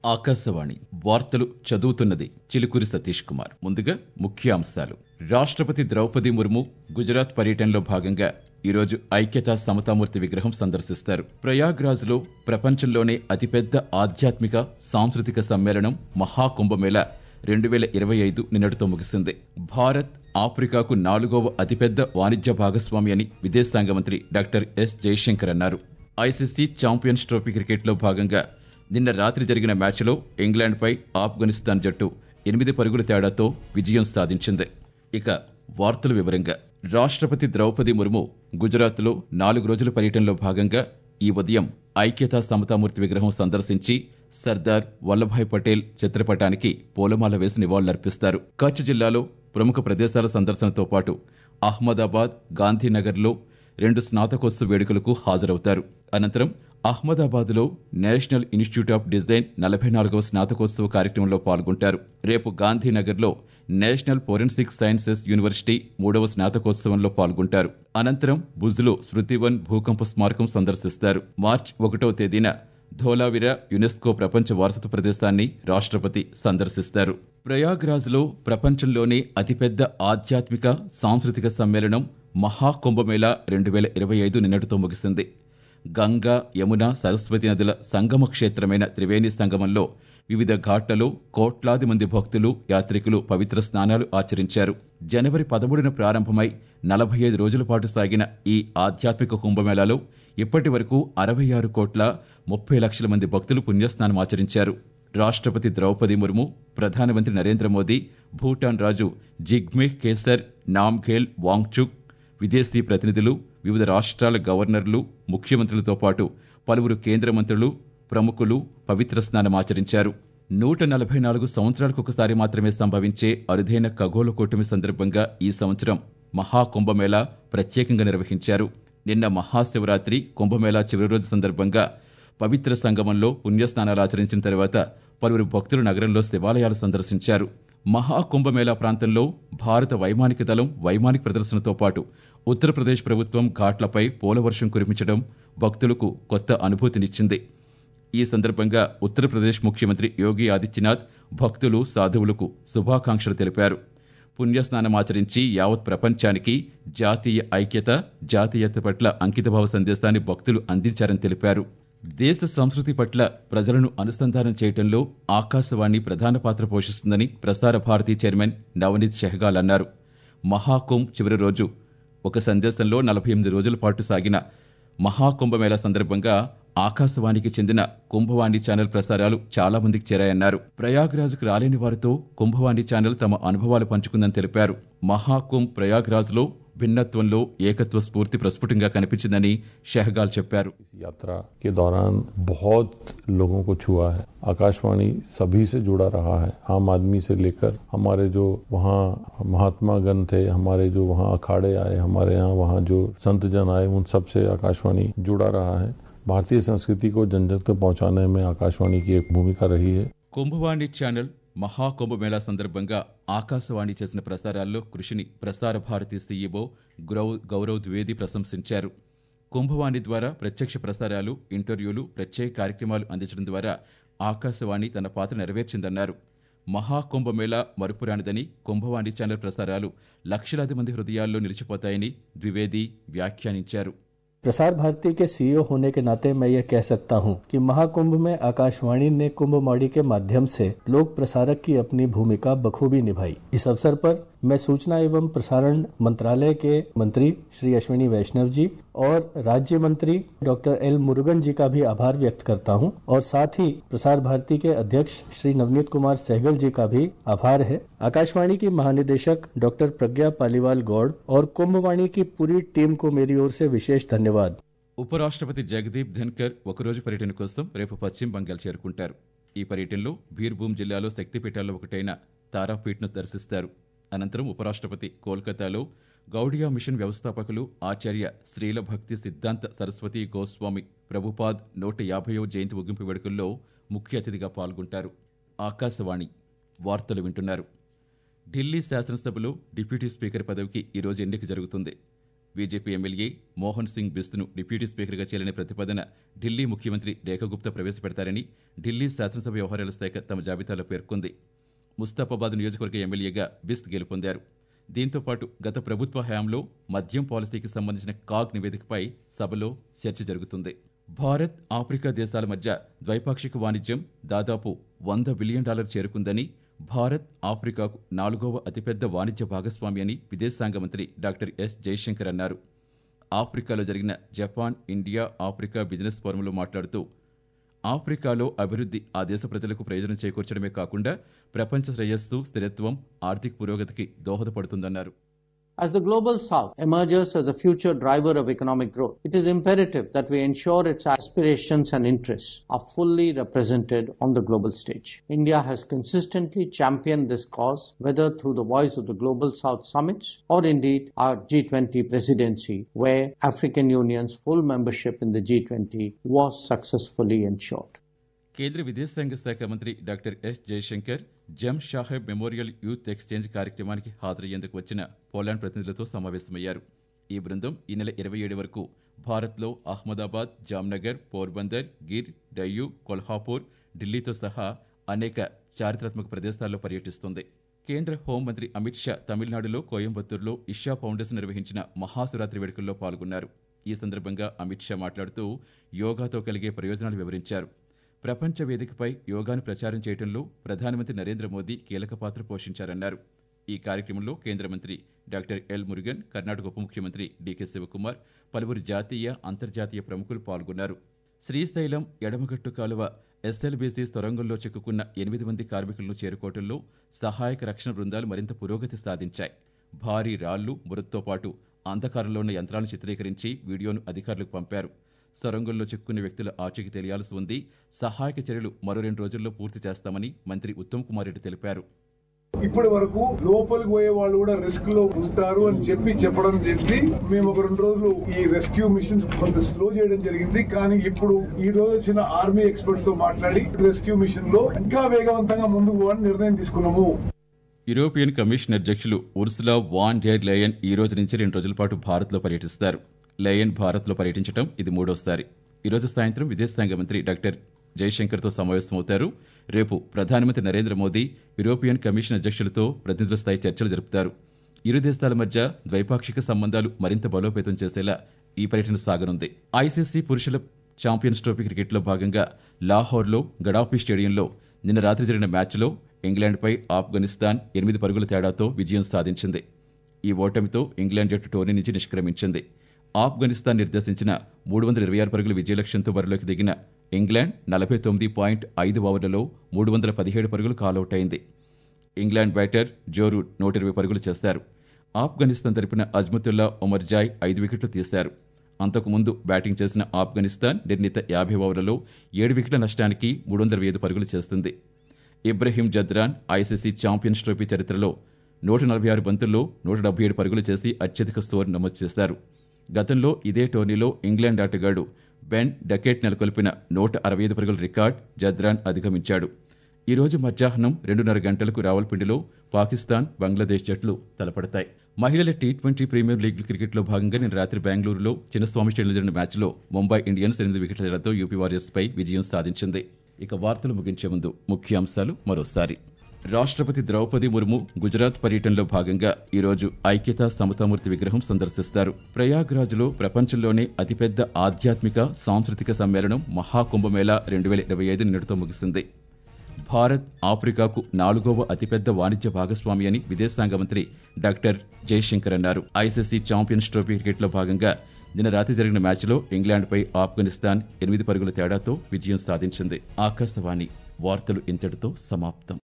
ఆకాశవాణి వార్తలు చదువుతున్నది చిలుకూరి సతీష్ కుమార్ ముందుగా ముఖ్యాంశాలు రాష్ట్రపతి ద్రౌపది ముర్ము గుజరాత్ పర్యటనలో భాగంగా ఈరోజు ఐక్యతా సమతామూర్తి విగ్రహం సందర్శిస్తారు ప్రయాగ్రాజ్లో ప్రపంచంలోనే అతిపెద్ద ఆధ్యాత్మిక సాంస్కృతిక సమ్మేళనం మహాకుంభమేళ రెండు వేల ఇరవై ఐదు నిన్నటితో ముగిసింది భారత్ ఆఫ్రికాకు నాలుగవ అతిపెద్ద వాణిజ్య భాగస్వామి అని విదేశాంగ మంత్రి డాక్టర్ ఎస్ జయశంకర్ అన్నారు ఐసీసీ ఛాంపియన్స్ ట్రోఫీ క్రికెట్లో భాగంగా నిన్న రాత్రి జరిగిన మ్యాచ్లో ఇంగ్లాండ్పై ఆఫ్ఘనిస్తాన్ జట్టు ఎనిమిది పరుగుల తేడాతో విజయం సాధించింది ఇక వార్తల వివరంగా రాష్ట్రపతి ద్రౌపది ముర్ము గుజరాత్లో నాలుగు రోజుల పర్యటనలో భాగంగా ఈ ఉదయం ఐక్యతా సమతామూర్తి విగ్రహం సందర్శించి సర్దార్ వల్లభాయ్ పటేల్ చిత్రపటానికి పూలమాల వేసి నివాళులర్పిస్తారు కచ్ జిల్లాలో ప్రముఖ ప్రదేశాల సందర్శనతో పాటు అహ్మదాబాద్ గాంధీనగర్లో రెండు స్నాతకోత్సవ వేడుకలకు హాజరవుతారు అనంతరం అహ్మదాబాద్లో నేషనల్ ఇన్స్టిట్యూట్ ఆఫ్ డిజైన్ నలభై నాలుగవ స్నాతకోత్సవ కార్యక్రమంలో పాల్గొంటారు రేపు గాంధీనగర్లో నేషనల్ ఫోరెన్సిక్ సైన్సెస్ యూనివర్సిటీ మూడవ స్నాతకోత్సవంలో పాల్గొంటారు అనంతరం భుజ్లో స్మృతివన్ భూకంప స్మారకం సందర్శిస్తారు మార్చి ఒకటవ తేదీన ధోలావిరా యునెస్కో ప్రపంచ వారసత్వ ప్రదేశాన్ని రాష్ట్రపతి సందర్శిస్తారు ప్రయాగ్రాజ్లో ప్రపంచంలోనే అతిపెద్ద ఆధ్యాత్మిక సాంస్కృతిక సమ్మేళనం మహాకుంభమేళా రెండు వేల ఇరవై ఐదు నిన్నటితో ముగిసింది గంగా యమున సరస్వతి నదుల సంగమ క్షేత్రమైన త్రివేణి సంగమంలో వివిధ ఘాట్లలో కోట్లాది మంది భక్తులు యాత్రికులు పవిత్ర స్నానాలు ఆచరించారు జనవరి పదమూడున ప్రారంభమై నలభై ఐదు రోజుల పాటు సాగిన ఈ ఆధ్యాత్మిక కుంభమేళాలో ఇప్పటి వరకు అరవై ఆరు కోట్ల ముప్పై లక్షల మంది భక్తులు పుణ్యస్నానం ఆచరించారు రాష్ట్రపతి ద్రౌపది ముర్ము ప్రధానమంత్రి నరేంద్ర మోదీ భూటాన్ రాజు జిగ్మే కేసర్ నామ్ఘేల్ వాంగ్చుక్ విదేశీ ప్రతినిధులు వివిధ రాష్ట్రాల గవర్నర్లు ముఖ్యమంత్రులతో పాటు పలువురు కేంద్ర మంత్రులు ప్రముఖులు పవిత్ర స్నానం ఆచరించారు నూట నలభై నాలుగు సంవత్సరాలకు ఒకసారి మాత్రమే సంభవించే అరుదైన ఖగోళ కూటమి సందర్భంగా ఈ సంవత్సరం మహాకుంభమేళా ప్రత్యేకంగా నిర్వహించారు నిన్న మహాశివరాత్రి కుంభమేళా చివరి రోజు సందర్భంగా పవిత్ర సంగమంలో పుణ్యస్నానాలు ఆచరించిన తర్వాత పలువురు భక్తులు నగరంలో శివాలయాలు సందర్శించారు మహాకుంభమేళా ప్రాంతంలో భారత వైమానిక దళం వైమానిక ప్రదర్శనతో పాటు ఉత్తరప్రదేశ్ ప్రభుత్వం ఘాట్లపై పోలవర్షం కురిపించడం భక్తులకు కొత్త అనుభూతినిచ్చింది ఈ సందర్భంగా ఉత్తరప్రదేశ్ ముఖ్యమంత్రి యోగి ఆదిత్యనాథ్ భక్తులు సాధువులకు శుభాకాంక్షలు తెలిపారు పుణ్యస్నానం ఆచరించి యావత్ ప్రపంచానికి జాతీయ ఐక్యత జాతీయత పట్ల అంకితభావ సందేశాన్ని భక్తులు అందించారని తెలిపారు దేశ సంస్కృతి పట్ల ప్రజలను అనుసంధానం చేయడంలో ఆకాశవాణి ప్రధాన పాత్ర పోషిస్తుందని ప్రసార భారతి చైర్మన్ నవనీత్ షెహగాల్ అన్నారు మహాకుంభ్ చివరి రోజు ఒక సందేశంలో నలభై ఎనిమిది రోజుల పాటు సాగిన మహాకుంభమేళా సందర్భంగా ఆకాశవాణికి చెందిన కుంభవాణి ఛానల్ ప్రసారాలు చాలా మందికి చేరాయన్నారు ప్రయాగ్రాజ్కు రాలేని వారితో కుంభవాణి ఛానల్ తమ అనుభవాలు పంచుకుందని తెలిపారు మహాకుంభ్ ప్రయాగ్రాజ్లో భిన్నత్వంలో ఏకత్వ స్ఫూర్తి ప్రస్ఫుటంగా కనిపించిందని షెహగాల్ చెప్పారు इस यात्रा के दौरान बहुत लोगों को छुआ है आकाशवाणी सभी से जुड़ा रहा है आम आदमी से लेकर हमारे जो वहाँ महात्मा गण थे हमारे जो वहाँ अखाड़े आए हमारे यहाँ वहाँ जो संत जन आए उन सब से आकाशवाणी जुड़ा रहा है भारतीय संस्कृति को जन जन तक पहुँचाने में आकाशवाणी की एक भूमिका रही है కుంభవాణి ఛానల్ మహాకుంభమేళా సందర్భంగా ఆకాశవాణి చేసిన ప్రసారాల్లో కృషిని ప్రసార భారతి సీఈఓ గౌరవ్ గౌరవ్ ద్వివేది ప్రశంసించారు కుంభవాణి ద్వారా ప్రత్యక్ష ప్రసారాలు ఇంటర్వ్యూలు ప్రత్యేక కార్యక్రమాలు అందించడం ద్వారా ఆకాశవాణి తన పాత్ర నెరవేర్చిందన్నారు మహాకుంభమేళా మరుపురానిదని కుంభవాణి ఛానల్ ప్రసారాలు లక్షలాది మంది హృదయాల్లో నిలిచిపోతాయని ద్వివేది వ్యాఖ్యానించారు प्रसार भारती के सीईओ होने के नाते मैं यह कह सकता हूं कि महाकुंभ में आकाशवाणी ने कुंभमाड़ी के माध्यम से लोक प्रसारक की अपनी भूमिका बखूबी निभाई इस अवसर पर मैं सूचना एवं प्रसारण मंत्रालय के मंत्री श्री अश्विनी वैष्णव जी और राज्य मंत्री डॉक्टर एल मुरुगन जी का भी आभार व्यक्त करता हूं और साथ ही प्रसार भारती के अध्यक्ष श्री नवनीत कुमार सहगल जी का भी आभार है आकाशवाणी की महानिदेशक डॉक्टर प्रज्ञा पालीवाल गौड़ और कुंभवाणी की पूरी टीम को मेरी ओर से विशेष धन्यवाद ఉపరాష్ట్రపతి జగదీప్ ధన్కర్ ఒకరోజు పర్యటన కోసం రేపు పశ్చిమ బంగాల్ చేరుకుంటారు ఈ పర్యటనలో బీర్భూమ్ జిల్లాలో శక్తిపీఠాల్లో ఒకటైన తారాపీఠ్ను దర్శిస్తారు అనంతరం ఉపరాష్ట్రపతి కోల్కతాలో గౌడియా మిషన్ వ్యవస్థాపకులు ఆచార్య శ్రీల భక్తి సిద్ధాంత సరస్వతి గోస్వామి ప్రభుపాద్ నూట యాభైవ జయంతి ముగింపు వేడుకల్లో ముఖ్య అతిథిగా పాల్గొంటారు ఆకాశవాణి వార్తలు వింటున్నారు ఢిల్లీ శాసనసభలో డిప్యూటీ స్పీకర్ పదవికి ఈరోజు ఎన్నిక జరుగుతుంది బీజేపీ ఎమ్మెల్యే మోహన్ సింగ్ బిస్త్ను డిప్యూటీ స్పీకర్గా చేయాలనే ప్రతిపాదన ఢిల్లీ ముఖ్యమంత్రి రేఖగుప్తా ప్రవేశపెడతారని ఢిల్లీ శాసనసభ వ్యవహారాల శాఖ తమ జాబితాలో పేర్కొంది ముస్తాఫాబాద్ నియోజకవర్గ ఎమ్మెల్యేగా బిస్త్ గెలుపొందారు దీంతో పాటు గత ప్రభుత్వ హయాంలో మద్యం పాలసీకి సంబంధించిన కాగ్ నివేదికపై సభలో చర్చ జరుగుతుంది భారత్ ఆఫ్రికా దేశాల మధ్య ద్వైపాక్షిక వాణిజ్యం దాదాపు వంద బిలియన్ డాలర్ చేరుకుందని భారత్ ఆఫ్రికాకు నాలుగవ అతిపెద్ద వాణిజ్య భాగస్వామి అని విదేశాంగ మంత్రి డాక్టర్ ఎస్ జైశంకర్ అన్నారు ఆఫ్రికాలో జరిగిన జపాన్ ఇండియా ఆఫ్రికా బిజినెస్ ఫోరంలో మాట్లాడుతూ ఆఫ్రికాలో అభివృద్ధి ఆ దేశ ప్రజలకు ప్రయోజనం చేకూర్చడమే కాకుండా ప్రపంచ శ్రేయస్సు స్థిరత్వం ఆర్థిక పురోగతికి దోహదపడుతుందన్నారు As the global south emerges as a future driver of economic growth, it is imperative that we ensure its aspirations and interests are fully represented on the global stage. India has consistently championed this cause, whether through the voice of the Global South summits or indeed our G20 presidency, where African Union's full membership in the G20 was successfully ensured. కేంద్ర విదేశాంగ శాఖ మంత్రి doctor yes Jayashankar జమ్ షాహెబ్ memorial youth exchange కార్యక్రమానికి హాజరయ్యేందుకు వచ్చిన Poland ప్రతినిధులతో సమావేశమయ్యారు ఈ బృందం ఈ నెల ఇరవై ఏడు వరకు భారత్లో అహ్మదాబాద్ జామ్నగర్ పోర్బందర్ గిర్ డయ్యూ కొల్హాపూర్ ఢిల్లీతో సహా అనేక చారిత్రాత్మక ప్రదేశాల్లో పర్యటిస్తుంది కేంద్ర హోంమంత్రి అమిత్ షా తమిళనాడులో కోయంబత్తూరులో ఇషా ఫౌండేషన్ నిర్వహించిన మహాశివరాత్రి వేడుకల్లో పాల్గొన్నారు ఈ సందర్భంగా అమిత్ షా మాట్లాడుతూ యోగాతో కలిగే ప్రయోజనాలు వివరించారు ప్రపంచ వేదికపై యోగాను ప్రచారం చేయడంలో ప్రధానమంత్రి నరేంద్ర మోదీ కీలక పాత్ర పోషించారన్నారు ఈ కార్యక్రమంలో కేంద్ర మంత్రి డాక్టర్ ఎల్ మురుగన్ కర్ణాటక ఉప ముఖ్యమంత్రి డీకే శివకుమార్ పలువురు జాతీయ అంతర్జాతీయ ప్రముఖులు పాల్గొన్నారు శ్రీశైలం ఎడమగట్టు కాలువ ఎస్ఎల్బీసీ సొరంగంలో చిక్కుకున్న ఎనిమిది మంది కార్మికులను చేరుకోవడంలో సహాయక రక్షణ బృందాలు మరింత పురోగతి సాధించాయి భారీ రాళ్లు మృతితో పాటు అంధకారంలో ఉన్న యంత్రాలను చిత్రీకరించి వీడియోను అధికారులకు పంపారు సొరంగంలో చిక్కుకున్న వ్యక్తుల ఆచూకీ తెలియాల్సి ఉంది సహాయక చర్యలు మరో రెండు రోజుల్లో పూర్తి చేస్తామని మంత్రి ఉత్తమ్ కుమార్ రెడ్డి తెలిపారు ఇప్పటి వరకు లోపలికి పోయే వాళ్ళు కూడా రిస్క్ లో ఉంటారు అని చెప్పి చెప్పడం జరిగింది మేము ఒక రెండు రోజులు ఈ రెస్క్యూ మిషన్స్ కొంత స్లో చేయడం జరిగింది కానీ ఇప్పుడు ఈ రోజు వచ్చిన ఆర్మీ ఎక్స్పర్ట్స్ తో మాట్లాడి రెస్క్యూ మిషన్ లో ఇంకా వేగవంతంగా ముందుకు పోవాలని నిర్ణయం తీసుకున్నాము యూరోపియన్ కమిషన్ అధ్యక్షులు ఉర్సులా వాన్ డెర్ లయన్ ఈ రోజు నుంచి రెండు రోజుల పాటు భారత్లో పర్యటిస్తారు లయన్ భారత్లో పర్యటించడం ఇది మూడోసారి ఈ రోజు సాయంత్రం విదేశాంగ మంత్రి డాక్టర్ జైశంకర్తో సమావేశమవుతారు రేపు ప్రధానమంత్రి నరేంద్ర మోదీ యూరోపియన్ కమిషన్ అధ్యక్షులతో ప్రతినిధుల స్థాయి చర్చలు జరుపుతారు ఇరు దేశాల మధ్య ద్వైపాక్షిక సంబంధాలు మరింత బలోపేతం చేసేలా ఈ పర్యటన సాగనుంది ఐసీసీ పురుషుల ఛాంపియన్స్ ట్రోఫీ క్రికెట్లో భాగంగా లాహోర్లో గడాఫీ స్టేడియంలో నిన్న రాత్రి జరిగిన మ్యాచ్లో ఇంగ్లాండ్పై ఆఫ్ఘనిస్తాన్ ఎనిమిది పరుగుల తేడాతో విజయం సాధించింది ఈ ఓటమితో ఇంగ్లాండ్ జట్టు టోర్నీ నుంచి నిష్క్రమించింది ఆఫ్ఘనిస్తాన్ నిర్దేశించిన మూడు వందల ఇరవై ఆరు పరుగుల విజయ లక్ష్యంతో బరిలోకి దిగిన ఇంగ్లాండ్ నలభై తొమ్మిది పాయింట్ ఐదు ఓవర్లలో మూడు వందల పదిహేడు పరుగులు కాలౌట్ అయింది ఇంగ్లాండ్ బ్యాటర్ జో రూట్ నూట ఇరవై పరుగులు చేశారు ఆఫ్ఘనిస్తాన్ తరపున అజ్మతుల్లా ఒమర్జాయ్ ఐదు వికెట్లు తీశారు అంతకుముందు బ్యాటింగ్ చేసిన ఆఫ్ఘనిస్తాన్ నిర్ణీత యాభై ఓవర్లలో ఏడు వికెట్ల నష్టానికి మూడు వందల ఐదు పరుగులు చేస్తుంది Ibrahim Zadran ICC Champions Trophy చరిత్రలో నూట నలభై ఆరు బంతుల్లో నూట డెబ్బై ఏడు పరుగులు చేసి అత్యధిక స్కోర్ నమోదు చేశారు గతంలో ఇదే టోర్నీలో ఇంగ్లాండ్ ఆటగాడు బెన్ డకెట్ నెలకొల్పిన నూట అరవై ఐదు పరుగుల రికార్డ్ జద్రాన్ అధిగమించాడు ఈ రోజు మధ్యాహ్నం రెండున్నర గంటలకు రావల్పిండిలో పాకిస్తాన్ బంగ్లాదేశ్ జట్లు తలపడతాయి మహిళల టీ ట్వంటీ ప్రీమియర్ లీగ్ క్రికెట్లో భాగంగా నిన్న రాత్రి బెంగళూరులో చిన్నస్వామి స్టేడియంలో జరిగిన మ్యాచ్లో ముంబై ఇండియన్స్ ఎనిమిది వికెట్ల తేడాతో యూపీ వారియర్స్ పై విజయం సాధించింది ఇక వార్తలు ముగించే ముందు ముఖ్యాంశాలు మరోసారి రాష్ట్రపతి ద్రౌపది ముర్ము గుజరాత్ పర్యటనలో భాగంగా ఈరోజు ఐక్యతా సమతామూర్తి విగ్రహం సందర్శిస్తారు ప్రయాగ్రాజ్లో ప్రపంచంలోనే అతిపెద్ద ఆధ్యాత్మిక సాంస్కృతిక సమ్మేళనం మహాకుంభమేళా రెండు వేల ఇరవై ఐదు నిన్నటితో ముగిసింది భారత్ ఆఫ్రికాకు నాలుగవ అతిపెద్ద వాణిజ్య భాగస్వామి అని విదేశాంగ మంత్రి డాక్టర్ జయశంకర్ అన్నారు ఐసీసీ ఛాంపియన్స్ ట్రోఫీ క్రికెట్లో భాగంగా నిన్న రాత్రి జరిగిన మ్యాచ్లో ఇంగ్లాండ్పై ఆఫ్ఘనిస్తాన్ ఎనిమిది పరుగుల తేడాతో విజయం సాధించింది ఆకాశవాణి వార్తలు ఇంతటితో సమాప్తం